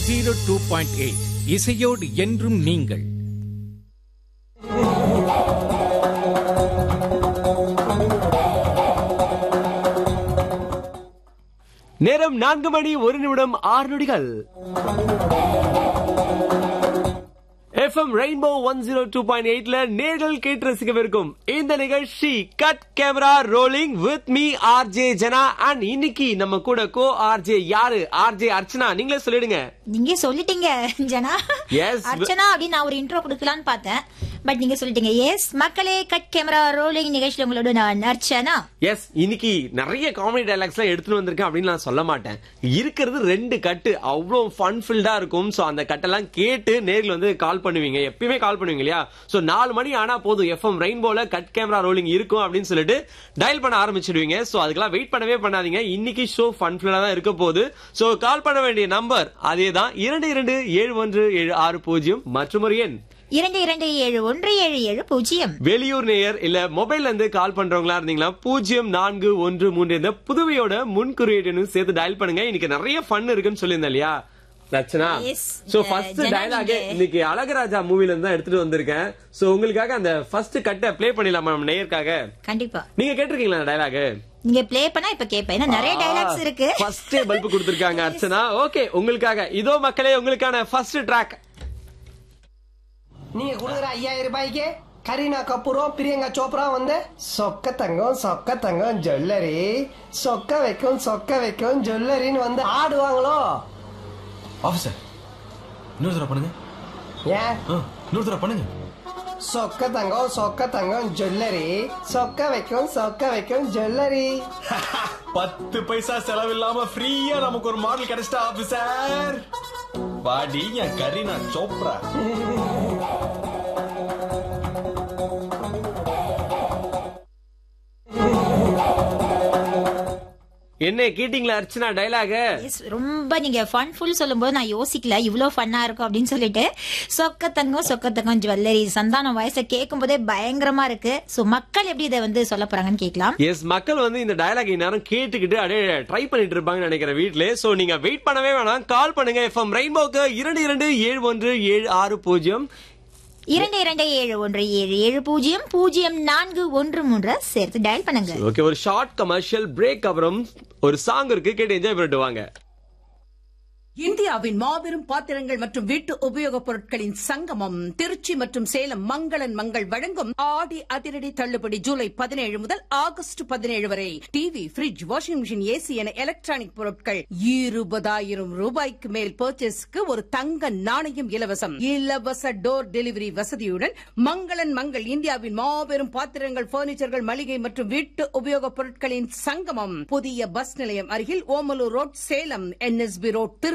Zero two point eight இசையோடு என்றும் நீங்கள் நேரம் நான்கு மணி ஒரு நிமிடம் ஆறு நொடிகள் FM rainbow one zero two point எயிட்ல நேர்கள் கேட்டு ரசிக்கவிருக்கும் இந்த நிகழ்ச்சி cut camera rolling with me RJ Jana and இன்னைக்கு நம்ம கூட கோ ஆர்ஜே யாரு ஆர்ஜே அர்ச்சனா நீங்களே சொல்லிடுங்க நீங்க சொல்லிட்டீங்க ஜனா Yes. அர்ச்சனா அப்படின்னு நான் ஒரு இன்ட்ரோ கொடுக்கலான்னு பார்த்தேன் பட் நீங்க சொல்லிட்டீங்க எஸ் மக்களே கட் கேமரா ரோலிங் நிகழ்ச்சியில் உங்களோட நான் அர்ச்சனா எஸ் இன்னைக்கு நிறைய காமெடி டைலாக்ஸ் எல்லாம் எடுத்துட்டு வந்திருக்கேன் அப்படின்னு நான் சொல்ல மாட்டேன் இருக்கிறது ரெண்டு கட்டு அவ்வளவு ஃபன் ஃபில்டா இருக்கும் சோ அந்த கட்டெல்லாம் கேட்டு நேர்ல வந்து கால் பண்ணுவீங்க எப்பயுமே கால் பண்ணுவீங்க இல்லையா சோ நாலு மணி ஆனா போதும் எஃப்எம் ரெயின்போல கட் கேமரா ரோலிங் இருக்கும் அப்படின்னு சொல்லிட்டு டயல் பண்ண ஆரம்பிச்சிடுவீங்க சோ அதுக்கெல்லாம் வெயிட் பண்ணவே பண்ணாதீங்க இன்னைக்கு ஷோ ஃபன் ஃபில்லா தான் இருக்க போகுது சோ கால் பண்ண வேண்டிய நம்பர் அதே தான் இரண்டு இரண்டு ஏழு ஒன்று ஏழு ஆறு பூஜ்ஜியம் மற்றும் ஒரு எண் இரண்டு இரண்டு ஏழு ஒன்று ஏழு ஏழு பூஜ்ஜியம் வெளியூர் நேயர் இல்ல மொபைல்ல இருந்து கால் பண்றவங்களா இருந்தீங்களா பூஜ்ஜியம் நான்கு ஒன்று மூன்று இந்த புதுவையோட முன் குறியீடுன்னு சேர்த்து டயல் பண்ணுங்க இன்னைக்கு நிறைய ஃபன் இருக்குன்னு சொல்லியிருந்தேன் இல்லையா Rachana Yes. So Uh, first Jana, dialogue நீங்க- இன்னைக்கு அழகராஜா மூவில இருந்து தான் எடுத்துட்டு வந்திருக்கேன் சோ உங்களுக்காக அந்த ஃபர்ஸ்ட் கட்டை ப்ளே பண்ணிடலாமா நம்ம நேயருக்காக கண்டிப்பா நீங்க கேட்டிருக்கீங்களா டயலாக் நீங்க ப்ளே பண்ணா இப்ப கேட்பேன் ஏன்னா நிறைய டைலாக்ஸ் இருக்கு ஃபர்ஸ்ட் பல்ப் கொடுத்திருக்காங்க அர்ச்சனா ஓகே உங்களுக்காக இதோ மக்களே உங்களுக்கான ஃபர்ஸ்ட் ட்ராக் நீங்க கொடுக்குற ஐயாயிரம் ரூபாய்க்கு கரீனா கபூரும் பிரியங்கா சோப்ரா வந்து சொக்க தங்கம் சொக்க தங்கம் ஜுவல்லரி சொக்க வைக்கும் சொக்க வைக்கும் ஜுவல்லரின்னு வந்து ஆடுவாங்களோ ஆஃபீஸர் இன்னொரு தடவை பண்ணுங்க ஏன் ஆ, இன்னொரு தடவை பண்ணுங்க சொக்க தங்கம் சொக்க தங்கம் ஜுவல்லரி சொக்க வைக்கும் சொக்க வைக்கும் ஜுவல்லரி பத்து பைசா செலவில்லாம ஃப்ரீயா நமக்கு ஒரு மாடல் கிடைச்சிட்டா ஆபீசர் வாடி என் கரீனா சோப்ரா என்ன கேட்டீங்களா அர்ச்சனா டயலாக Yes, ரொம்ப நீங்க ஃபன் ஃபுல் சொல்லும்போது நான் யோசிக்கல இவ்ளோ ஃபன்னா இருக்கும் அப்படின்னு சொல்லிட்டு சொக்க தங்கம் சொக்க தங்கம் ஜுவல்லரி சந்தானம் வயசை கேட்கும் போதே பயங்கரமா இருக்கு சோ மக்கள் எப்படி இதை வந்து சொல்ல போறாங்கன்னு கேட்கலாம் எஸ் மக்கள் வந்து இந்த டயலாக் இந்நேரம் கேட்டுக்கிட்டு அப்படியே ட்ரை பண்ணிட்டு இருப்பாங்கன்னு நினைக்கிறேன் வீட்ல சோ நீங்க வெயிட் பண்ணவே வேணாம் கால் பண்ணுங்க எஃப்எம் ரெயின்போக்கு இரண்டு இரண்டு ஏழு ஒன்று ஏழு ஆறு பூஜ்ஜியம் இரண்டு இரண்டு ஏழு ஒன்று ஏழு ஏழு பூஜ்ஜியம் பூஜ்ஜியம் நான்கு ஒன்று மூன்று சேர்த்து டயல் பண்ணுங்க ஓகே ஒரு ஷார்ட் கமர்ஷியல் பிரேக் அப்புறம் ஒரு சாங் இருக்கு கேட்டு என்ஜாய் பண்ணிட்டு வாங்க இந்தியாவின் மாபெரும் பாத்திரங்கள் மற்றும் வீட்டு உபயோகப் பொருட்களின் சங்கமம் திருச்சி மற்றும் சேலம் மங்களன் மங்கள் வழங்கும் ஆடி அதிரடி தள்ளுபடி ஜூலை பதினேழு முதல் ஆகஸ்ட் பதினேழு வரை TV fridge washing machine AC என எலக்ட்ரானிக் பொருட்கள் இருபதாயிரம் ரூபாய்க்கு மேல் பர்ச்சேஸ்க்கு ஒரு தங்க நாணயம் இலவசம் இலவச டோர் டெலிவரி வசதியுடன் மங்களன் மங்கள் இந்தியாவின் மாபெரும் பாத்திரங்கள் பர்னிச்சர்கள் மளிகை மற்றும் வீட்டு உபயோகப் பொருட்களின் சங்கமம் புதிய பஸ் நிலையம் அருகில் Omalur road Salem NSB road திரு